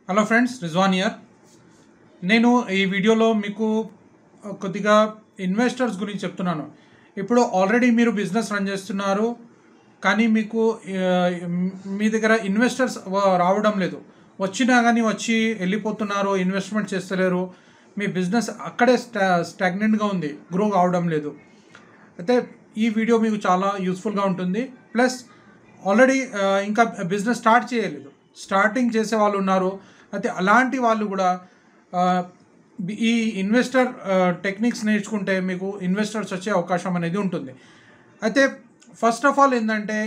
hello friends Rizwan year నేను ఈ వీడియోలో మీకు కొద్దిగా ఇన్వెస్టర్స్ గురించి చెప్తున్నాను ఇప్పుడు ఆల్రెడీ మీరు బిజినెస్ రన్ చేస్తున్నారు కానీ మీకు ఆ, మీ దగ్గర ఇన్వెస్టర్స్ రావడం లేదు వచ్చినా కానీ వచ్చి వెళ్ళిపోతున్నారు ఇన్వెస్ట్మెంట్ చేస్తలేరు మీ బిజినెస్ అక్కడే స్టా స్టాగ్నెంట్గా ఉంది గ్రో కావడం లేదు అయితే ఈ వీడియో మీకు చాలా యూస్ఫుల్గా ఉంటుంది ప్లస్ ఆల్రెడీ ఇంకా బిజినెస్ స్టార్ట్ చేయలేదు స్టార్టింగ్ చేసే వాళ్ళు ఉన్నారు అయితే అలాంటి వాళ్ళు కూడా ఆ, ఈ ఇన్వెస్టర్ టెక్నిక్స్ నేర్చుకుంటే మీకు ఇన్వెస్టర్స్ వచ్చే అవకాశం అనేది ఉంటుంది అయితే ఫస్ట్ ఆఫ్ ఆల్ ఏంటంటే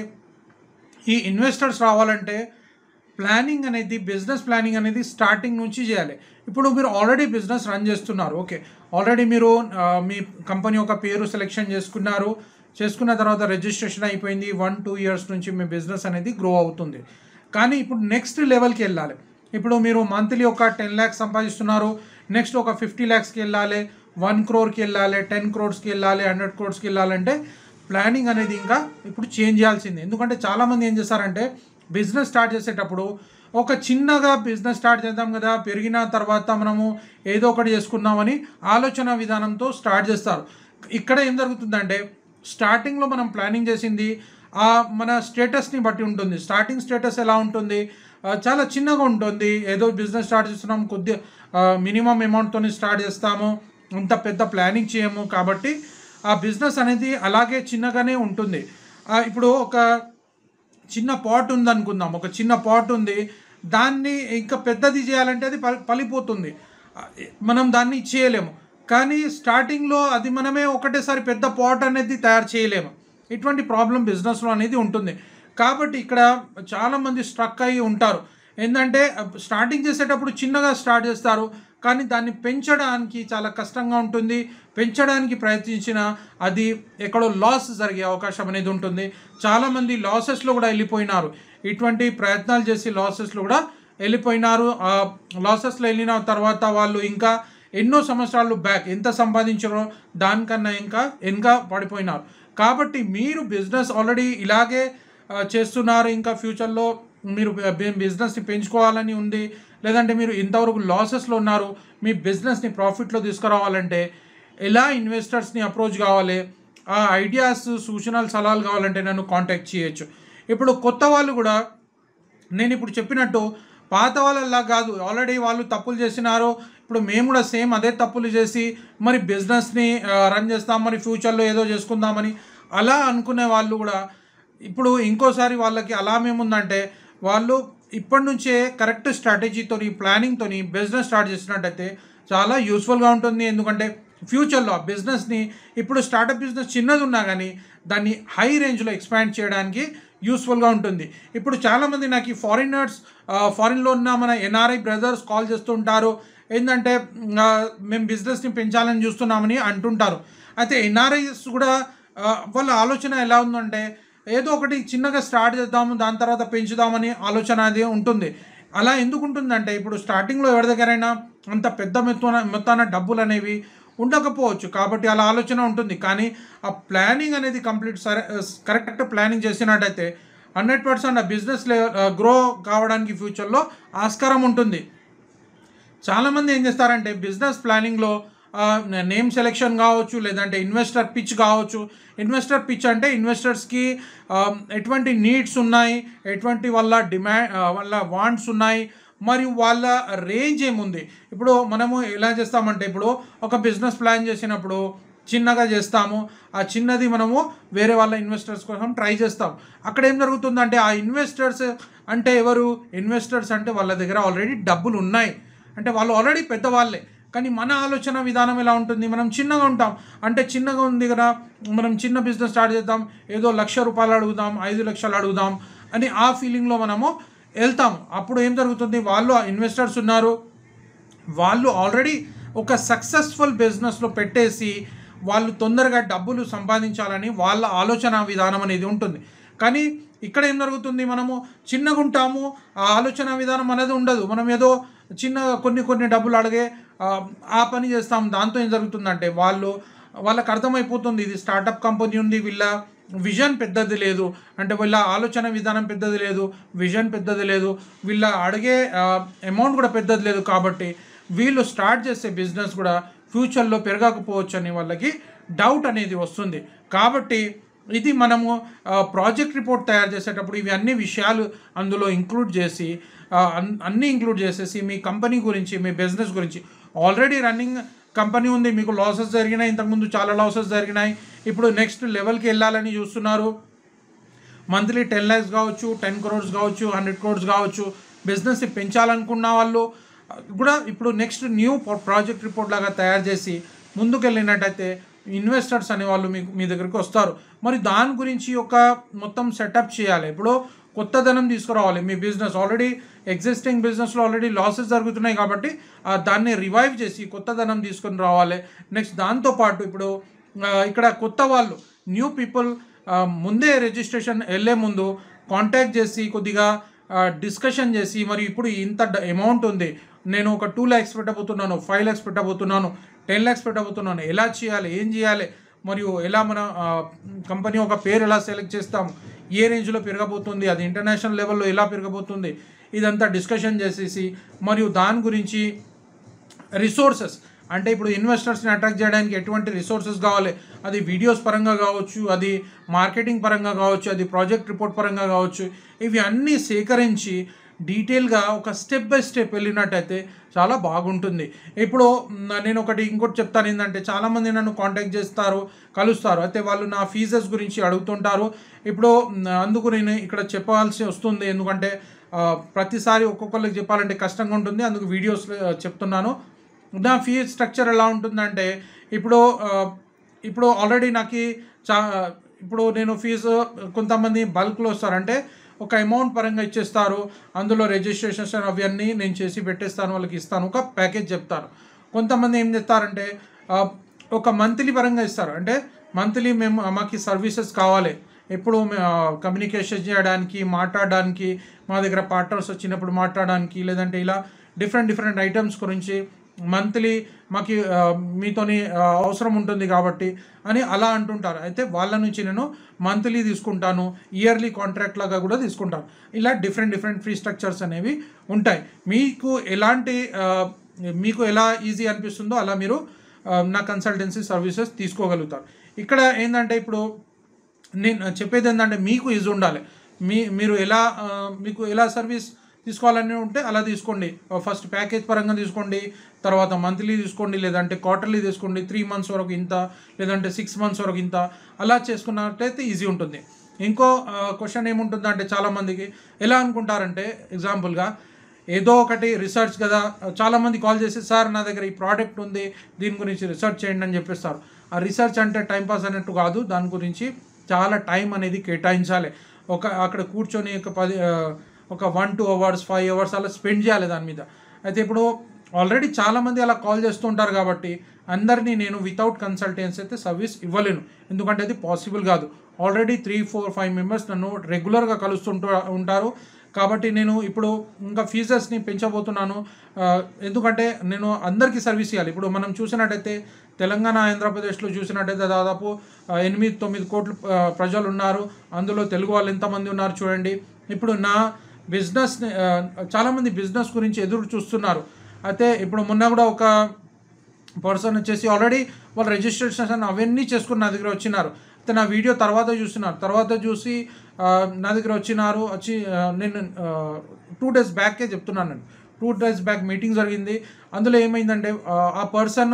ఈ ఇన్వెస్టర్స్ రావాలంటే ప్లానింగ్ అనేది బిజినెస్ ప్లానింగ్ అనేది స్టార్టింగ్ నుంచి చేయాలి ఇప్పుడు మీరు ఆల్రెడీ బిజినెస్ రన్ చేస్తున్నారు ఓకే ఆల్రెడీ మీరు ఆ, మీ కంపెనీ ఒక పేరు సెలెక్షన్ చేసుకున్నారు చేసుకున్న తర్వాత రిజిస్ట్రేషన్ అయిపోయింది వన్ టూ ఇయర్స్ నుంచి మీ బిజినెస్ అనేది గ్రో అవుతుంది కానీ ఇప్పుడు నెక్స్ట్ లెవెల్కి వెళ్ళాలి ఇప్పుడు మీరు మంత్లీ ఒక టెన్ ల్యాక్స్ సంపాదిస్తున్నారు నెక్స్ట్ ఒక ఫిఫ్టీ ల్యాక్స్కి వెళ్ళాలి వన్ క్రోర్కి వెళ్ళాలి టెన్ క్రోర్స్కి వెళ్ళాలి హండ్రెడ్ క్రోర్స్కి వెళ్ళాలంటే ప్లానింగ్ అనేది ఇంకా ఇప్పుడు చేంజ్ చేయాల్సింది ఎందుకంటే చాలామంది ఏం చేస్తారంటే బిజినెస్ స్టార్ట్ చేసేటప్పుడు ఒక చిన్నగా బిజినెస్ స్టార్ట్ చేద్దాం కదా పెరిగిన తర్వాత మనము ఏదో ఒకటి చేసుకుందామని ఆలోచన విధానంతో స్టార్ట్ చేస్తారు ఇక్కడ ఏం జరుగుతుందంటే స్టార్టింగ్లో మనం ప్లానింగ్ చేసింది ఆ మన స్టేటస్ని బట్టి ఉంటుంది స్టార్టింగ్ స్టేటస్ ఎలా ఉంటుంది ఆ, చాలా చిన్నగా ఉంటుంది ఏదో బిజినెస్ స్టార్ట్ చేస్తున్నాం కొద్ది మినిమం అమౌంట్తో స్టార్ట్ చేస్తాము అంత పెద్ద ప్లానింగ్ చేయము కాబట్టి ఆ బిజినెస్ అనేది అలాగే చిన్నగానే ఉంటుంది ఆ, ఇప్పుడు ఒక చిన్న పాట్ ఉంది అనుకుందాం ఒక చిన్న పాట్ ఉంది దాన్ని ఇంకా పెద్దది చేయాలంటే అది పలి పలిపోతుంది ఆ, మనం దాన్ని చేయలేము కానీ స్టార్టింగ్లో అది మనమే ఒకటేసారి పెద్ద పాట్ అనేది తయారు చేయలేము ఇటువంటి ప్రాబ్లం బిజినెస్లో అనేది ఉంటుంది కాబట్టి ఇక్కడ చాలామంది స్ట్రక్ అయ్యి ఉంటారు ఏంటంటే స్టార్టింగ్ చేసేటప్పుడు చిన్నగా స్టార్ట్ చేస్తారు కానీ దాన్ని పెంచడానికి చాలా కష్టంగా ఉంటుంది పెంచడానికి ప్రయత్నించిన అది ఎక్కడో లాస్ జరిగే అవకాశం అనేది ఉంటుంది చాలామంది లాసెస్లో కూడా వెళ్ళిపోయినారు ఇటువంటి ప్రయత్నాలు చేసి లాసెస్లో కూడా వెళ్ళిపోయినారు ఆ లాసెస్లో వెళ్ళిన తర్వాత వాళ్ళు ఇంకా ఎన్నో సంవత్సరాలు బ్యాక్ ఎంత సంపాదించారో దానికన్నా ఇంకా ఇంకా పడిపోయినారు కాబట్టి మీరు బిజినెస్ ఆల్రెడీ ఇలాగే ఆ, చేస్తున్నారు ఇంకా ఫ్యూచర్లో మీరు బి- బిజినెస్ని పెంచుకోవాలని ఉంది లేదంటే మీరు ఇంతవరకు లాసెస్లో ఉన్నారు మీ బిజినెస్ని ప్రాఫిట్లో తీసుకురావాలంటే ఎలా ఇన్వెస్టర్స్ని అప్రోచ్ కావాలి ఆ ఐడియాస్ సూచనలు సలహాలు కావాలంటే నన్ను కాంటాక్ట్ చేయొచ్చు ఇప్పుడు కొత్త వాళ్ళు కూడా నేను ఇప్పుడు చెప్పినట్టు పాత వాళ్ళలా కాదు ఆల్రెడీ వాళ్ళు తప్పులు చేసినారు ఇప్పుడు మేము కూడా సేమ్ అదే తప్పులు చేసి మరి బిజినెస్ని రన్ చేస్తాం మరి ఫ్యూచర్లో ఏదో చేసుకుందామని అలా అనుకునే వాళ్ళు కూడా ఇప్పుడు ఇంకోసారి వాళ్ళకి అలా మేముందంటే వాళ్ళు ఇప్పటి నుంచే కరెక్ట్ స్ట్రాటజీతోని ప్లానింగ్తోని బిజినెస్ స్టార్ట్ చేసినట్టయితే చాలా యూస్ఫుల్గా ఉంటుంది ఎందుకంటే ఫ్యూచర్లో ఆ బిజినెస్ని ఇప్పుడు స్టార్టప్ బిజినెస్ చిన్నది ఉన్నా కానీ దాన్ని హై రేంజ్లో ఎక్స్పాండ్ చేయడానికి యూస్ఫుల్గా ఉంటుంది ఇప్పుడు చాలామంది నాకు ఈ ఫారినర్స్ ఫారిన్లో ఉన్న మన ఎన్ఆర్ఐ బ్రదర్స్ కాల్ చేస్తుంటారు ఏంటంటే ఆ, మేము బిజినెస్ని పెంచాలని చూస్తున్నామని అంటుంటారు అయితే ఎన్ఆర్ఐస్ కూడా ఆ, వాళ్ళ ఆలోచన ఎలా ఉందంటే ఏదో ఒకటి చిన్నగా స్టార్ట్ చేద్దాము దాని తర్వాత పెంచుదామని ఆలోచన అది ఉంటుంది అలా ఎందుకు ఉంటుందంటే ఇప్పుడు స్టార్టింగ్లో ఎవరి దగ్గరైనా అంత పెద్ద మొత్తాన మొత్తాన డబ్బులు అనేవి ఉండకపోవచ్చు కాబట్టి అలా ఆలోచన ఉంటుంది కానీ ఆ ప్లానింగ్ అనేది కంప్లీట్ సరే కరెక్ట్ ప్లానింగ్ చేసినట్టయితే హండ్రెడ్ పర్సెంట్ ఆ బిజినెస్ గ్రో కావడానికి ఫ్యూచర్లో ఆస్కారం ఉంటుంది చాలామంది ఏం చేస్తారంటే బిజినెస్ ప్లానింగ్లో నేమ్ సెలెక్షన్ కావచ్చు లేదంటే ఇన్వెస్టర్ పిచ్ కావచ్చు ఇన్వెస్టర్ పిచ్ అంటే ఇన్వెస్టర్స్కి ఎటువంటి నీడ్స్ ఉన్నాయి ఎటువంటి వాళ్ళ డిమాండ్ వాళ్ళ వాంట్స్ ఉన్నాయి మరియు వాళ్ళ రేంజ్ ఏముంది ఇప్పుడు మనము ఎలా చేస్తామంటే ఇప్పుడు ఒక బిజినెస్ ప్లాన్ చేసినప్పుడు చిన్నగా చేస్తాము ఆ చిన్నది మనము వేరే వాళ్ళ ఇన్వెస్టర్స్ కోసం ట్రై చేస్తాం అక్కడ ఏం జరుగుతుందంటే ఆ ఇన్వెస్టర్స్ అంటే ఎవరు ఇన్వెస్టర్స్ అంటే వాళ్ళ దగ్గర ఆల్రెడీ డబ్బులు ఉన్నాయి అంటే వాళ్ళు ఆల్రెడీ పెద్దవాళ్ళే కానీ మన ఆలోచన విధానం ఎలా ఉంటుంది మనం చిన్నగా ఉంటాం అంటే చిన్నగా ఉంది కదా మనం చిన్న బిజినెస్ స్టార్ట్ చేద్దాం ఏదో లక్ష రూపాయలు అడుగుదాం ఐదు లక్షలు అడుగుదాం అని ఆ ఫీలింగ్లో మనము వెళ్తాం అప్పుడు ఏం జరుగుతుంది వాళ్ళు ఇన్వెస్టర్స్ ఉన్నారు వాళ్ళు ఆల్రెడీ ఒక సక్సెస్ఫుల్ బిజినెస్లో పెట్టేసి వాళ్ళు తొందరగా డబ్బులు సంపాదించాలని వాళ్ళ ఆలోచన విధానం అనేది ఉంటుంది కానీ ఇక్కడ ఏం జరుగుతుంది మనము చిన్నగా ఉంటాము ఆ ఆలోచన విధానం అనేది ఉండదు మనం ఏదో చిన్న కొన్ని కొన్ని డబ్బులు అడిగే ఆ, ఆ పని చేస్తాం దాంతో ఏం జరుగుతుందంటే వాళ్ళు వాళ్ళకి అర్థమైపోతుంది ఇది స్టార్టప్ కంపెనీ ఉంది వీళ్ళ విజన్ పెద్దది లేదు అంటే వీళ్ళ ఆలోచన విధానం పెద్దది లేదు విజన్ పెద్దది లేదు వీళ్ళ అడిగే అమౌంట్ కూడా పెద్దది లేదు కాబట్టి వీళ్ళు స్టార్ట్ చేసే బిజినెస్ కూడా ఫ్యూచర్లో పెరగకపోవచ్చు అని వాళ్ళకి డౌట్ అనేది వస్తుంది కాబట్టి ఇది మనము ప్రాజెక్ట్ రిపోర్ట్ తయారు చేసేటప్పుడు ఇవి అన్ని విషయాలు అందులో ఇంక్లూడ్ చేసి ఆ, అన్- అన్నీ ఇంక్లూడ్ చేసేసి మీ కంపెనీ గురించి మీ బిజినెస్ గురించి ఆల్రెడీ రన్నింగ్ కంపెనీ ఉంది మీకు లాసెస్ జరిగినాయి ఇంతకుముందు చాలా లాసెస్ జరిగినాయి ఇప్పుడు నెక్స్ట్ లెవెల్కి వెళ్ళాలని చూస్తున్నారు మంత్లీ టెన్ ల్యాక్స్ కావచ్చు టెన్ క్రోర్స్ కావచ్చు హండ్రెడ్ క్రోర్స్ కావచ్చు బిజినెస్ని పెంచాలనుకున్న వాళ్ళు కూడా ఇప్పుడు నెక్స్ట్ న్యూ ప్రాజెక్ట్ రిపోర్ట్ లాగా తయారు చేసి ముందుకు వెళ్ళినట్టయితే ఇన్వెస్టర్స్ అనేవాళ్ళు మీకు మీ దగ్గరికి వస్తారు మరి దాని గురించి ఒక మొత్తం సెటప్ చేయాలి ఇప్పుడు కొత్త ధనం తీసుకురావాలి మీ బిజినెస్ ఆల్రెడీ ఎగ్జిస్టింగ్ బిజినెస్లో ఆల్రెడీ లాసెస్ జరుగుతున్నాయి కాబట్టి ఆ దాన్ని రివైవ్ చేసి కొత్త ధనం తీసుకొని రావాలి నెక్స్ట్ దాంతోపాటు ఇప్పుడు ఆ, ఇక్కడ కొత్త వాళ్ళు న్యూ పీపుల్ ముందే రిజిస్ట్రేషన్ వెళ్ళే ముందు కాంటాక్ట్ చేసి కొద్దిగా డిస్కషన్ చేసి మరి ఇప్పుడు ఇంత అమౌంట్ ఉంది నేను ఒక టూ ల్యాక్స్ పెట్టబోతున్నాను ఫైవ్ ల్యాక్స్ పెట్టబోతున్నాను టెన్ ల్యాక్స్ పెట్టబోతున్నాను ఎలా చేయాలి ఏం చేయాలి మరియు ఎలా మన కంపెనీ ఒక పేరు ఎలా సెలెక్ట్ చేస్తాము ఏ రేంజ్లో పెరగబోతుంది అది ఇంటర్నేషనల్ లెవెల్లో ఎలా పెరగబోతుంది ఇదంతా డిస్కషన్ చేసేసి మరియు దాని గురించి రిసోర్సెస్ అంటే ఇప్పుడు ఇన్వెస్టర్స్ని అట్రాక్ట్ చేయడానికి ఎటువంటి రిసోర్సెస్ కావాలి అది వీడియోస్ పరంగా కావచ్చు అది మార్కెటింగ్ పరంగా కావచ్చు అది ప్రాజెక్ట్ రిపోర్ట్ పరంగా కావచ్చు ఇవి అన్నీ సేకరించి డీటెయిల్గా ఒక స్టెప్ బై స్టెప్ వెళ్ళినట్టయితే చాలా బాగుంటుంది ఇప్పుడు మ్, నేను ఒకటి ఇంకోటి చెప్తాను ఏంటంటే చాలామంది నన్ను కాంటాక్ట్ చేస్తారు కలుస్తారు అయితే వాళ్ళు నా ఫీజెస్ గురించి అడుగుతుంటారు ఇప్పుడు మ్, అందుకు నేను ఇక్కడ చెప్పాల్సి వస్తుంది ఎందుకంటే ఆ, ప్రతిసారి ఒక్కొక్కరికి చెప్పాలంటే కష్టంగా ఉంటుంది అందుకు వీడియోస్ చెప్తున్నాను నా ఫీ స్ట్రక్చర్ ఎలా ఉంటుందంటే ఇప్పుడు ఆ, ఇప్పుడు ఆల్రెడీ నాకు చా ఇప్పుడు నేను ఫీజు కొంతమంది బల్క్లో వస్తారంటే ఒక అమౌంట్ పరంగా ఇచ్చేస్తారు అందులో రిజిస్ట్రేషన్స్ అవన్నీ నేను చేసి పెట్టేస్తాను వాళ్ళకి ఇస్తాను ఒక ప్యాకేజ్ చెప్తాను కొంతమంది ఏం చేస్తారంటే ఆ, ఒక మంత్లీ పరంగా ఇస్తారు అంటే మంత్లీ మేము మాకు సర్వీసెస్ కావాలి ఎప్పుడు కమ్యూనికేషన్ చేయడానికి మాట్లాడడానికి మా దగ్గర పార్ట్నర్స్ వచ్చినప్పుడు మాట్లాడడానికి లేదంటే ఇలా డిఫరెంట్ డిఫరెంట్ ఐటమ్స్ గురించి మంత్లీ మాకు ఆ, మీతోని ఆ, అవసరం ఉంటుంది కాబట్టి అని అలా అంటుంటారు అయితే వాళ్ళ నుంచి నేను మంత్లీ తీసుకుంటాను ఇయర్లీ కాంట్రాక్ట్ లాగా కూడా తీసుకుంటాను ఇలా డిఫరెంట్ డిఫరెంట్ ఫ్రీ స్ట్రక్చర్స్ అనేవి ఉంటాయి మీకు ఎలాంటి ఆ, మీకు ఎలా ఈజీ అనిపిస్తుందో అలా మీరు ఆ, నా కన్సల్టెన్సీ సర్వీసెస్ తీసుకోగలుగుతారు ఇక్కడ ఏంటంటే ఇప్పుడు నేను చెప్పేది ఏంటంటే మీకు ఈజీ ఉండాలి మీ మీరు ఎలా ఆ, మీకు ఎలా సర్వీస్ తీసుకోవాలని ఉంటే అలా తీసుకోండి ఫస్ట్ ప్యాకేజ్ పరంగా తీసుకోండి తర్వాత మంత్లీ తీసుకోండి లేదంటే క్వార్టర్లీ తీసుకోండి త్రీ మంత్స్ వరకు ఇంత లేదంటే సిక్స్ మంత్స్ వరకు ఇంత అలా చేసుకున్నట్లయితే ఈజీ ఉంటుంది ఇంకో క్వశ్చన్ ఏముంటుందంటే చాలామందికి ఎలా అనుకుంటారంటే ఎగ్జాంపుల్గా ఏదో ఒకటి రీసెర్చ్ కదా చాలామంది కాల్ చేసి సార్ నా దగ్గర ఈ ప్రోడక్ట్ ఉంది దీని గురించి రీసెర్చ్ చేయండి అని చెప్పిస్తారు ఆ రీసెర్చ్ అంటే టైంపాస్ అన్నట్టు కాదు దాని గురించి చాలా టైం అనేది కేటాయించాలి ఒక అక్కడ కూర్చొని ఒక పది ఆ, ఒక one two hours five hours అలా స్పెండ్ చేయాలి దాని మీద అయితే ఇప్పుడు ఆల్రెడీ చాలామంది అలా కాల్ చేస్తుంటారు కాబట్టి అందరినీ నేను వితౌట్ కన్సల్టెన్సీ అయితే సర్వీస్ ఇవ్వలేను ఎందుకంటే అది పాసిబుల్ కాదు already three four five members నన్ను రెగ్యులర్గా కలుస్తుంటూ ఉంటారు కాబట్టి నేను ఇప్పుడు ఇంకా ఫీజెస్ని పెంచబోతున్నాను ఆ, ఎందుకంటే నేను అందరికీ సర్వీస్ ఇవ్వాలి ఇప్పుడు మనం చూసినట్టయితే తెలంగాణ ఆంధ్రప్రదేశ్లో చూసినట్టయితే దాదాపు ఆ, ఎనిమిది తొమ్మిది కోట్ల ఆ, ప్రజలు ఉన్నారు అందులో తెలుగు వాళ్ళు ఎంతమంది ఉన్నారు చూడండి ఇప్పుడు నా బిజినెస్ చాలామంది బిజినెస్ గురించి ఎదురు చూస్తున్నారు అయితే ఇప్పుడు మొన్న కూడా ఒక పర్సన్ వచ్చేసి ఆల్రెడీ వాళ్ళు రిజిస్ట్రేషన్ అవన్నీ చేసుకుని నా దగ్గర వచ్చినారు అయితే నా వీడియో తర్వాత చూస్తున్నారు తర్వాత చూసి ఆ, నా దగ్గర వచ్చినారు వచ్చి ఆ, నేను టూ డేస్ బ్యాకే చెప్తున్నాను నేను టూ డేస్ బ్యాక్ మీటింగ్ జరిగింది అందులో ఏమైందంటే ఆ, ఆ పర్సన్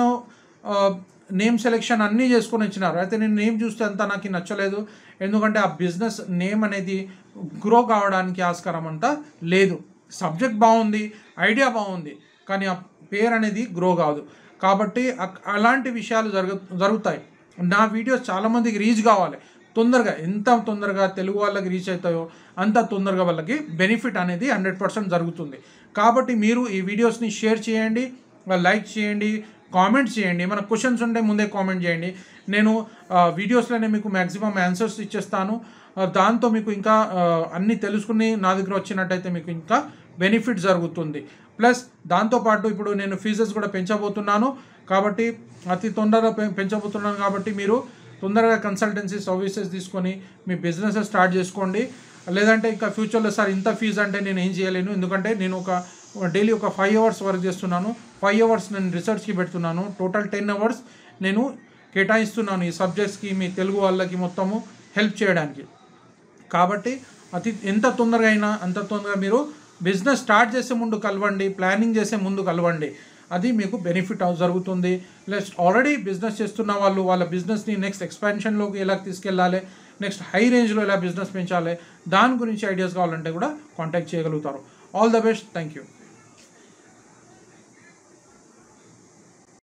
నేమ్ సెలెక్షన్ అన్నీ చేసుకొని వచ్చినారు అయితే నేను నేమ్ చూస్తే అంతా నాకు నచ్చలేదు ఎందుకంటే ఆ బిజినెస్ నేమ్ అనేది గ్రో కావడానికి ఆస్కారం అంతా లేదు సబ్జెక్ట్ బాగుంది ఐడియా బాగుంది కానీ ఆ పేరు అనేది గ్రో కాదు కాబట్టి అక్- అలాంటి విషయాలు జరుగు జరుగుతాయి నా వీడియోస్ చాలామందికి రీచ్ కావాలి తొందరగా ఎంత తొందరగా తెలుగు వాళ్ళకి రీచ్ అవుతాయో అంత తొందరగా వాళ్ళకి బెనిఫిట్ అనేది హండ్రెడ్ పర్సెంట్ జరుగుతుంది కాబట్టి మీరు ఈ వీడియోస్ని షేర్ చేయండి లైక్ చేయండి కామెంట్ చేయండి ఏమైనా క్వశ్చన్స్ ఉంటే ముందే కామెంట్ చేయండి నేను ఆ, వీడియోస్లోనే మీకు మ్యాక్సిమం ఆన్సర్స్ ఇచ్చేస్తాను ఆ, దాంతో మీకు ఇంకా ఆ, అన్నీ తెలుసుకుని నా దగ్గర వచ్చినట్టయితే మీకు ఇంకా బెనిఫిట్ జరుగుతుంది ప్లస్ దాంతోపాటు ఇప్పుడు నేను ఫీజెస్ కూడా పెంచబోతున్నాను కాబట్టి అతి తొందరగా పె- పెంచబోతున్నాను కాబట్టి మీరు తొందరగా కన్సల్టెన్సీ సర్వీసెస్ తీసుకొని మీ బిజినెస్ స్టార్ట్ చేసుకోండి లేదంటే ఇంకా ఫ్యూచర్లో సార్ ఇంత ఫీజు అంటే నేను ఏం చేయలేను ఎందుకంటే నేను ఒక డైలీ ఒక ఫైవ్ అవర్స్ వర్క్ చేస్తున్నాను ఫైవ్ అవర్స్ నేను రీసెర్చ్కి పెడుతున్నాను టోటల్ టెన్ అవర్స్ నేను కేటాయిస్తున్నాను ఈ సబ్జెక్ట్స్కి మీ తెలుగు వాళ్ళకి మొత్తము హెల్ప్ చేయడానికి కాబట్టి అతి ఎంత తొందరగా అయినా అంత తొందరగా మీరు బిజినెస్ స్టార్ట్ చేసే ముందు కలవండి ప్లానింగ్ చేసే ముందు కలవండి అది మీకు బెనిఫిట్ అవు జరుగుతుంది ప్లస్ ఆల్రెడీ బిజినెస్ చేస్తున్న వాళ్ళు వాళ్ళ బిజినెస్ని నెక్స్ట్ ఎక్స్పాన్షన్లోకి ఎలా తీసుకెళ్ళాలి నెక్స్ట్ హై రేంజ్లో ఎలా బిజినెస్ పెంచాలి దాని గురించి ఐడియాస్ కావాలంటే కూడా కాంటాక్ట్ చేయగలుగుతారు all the best thank you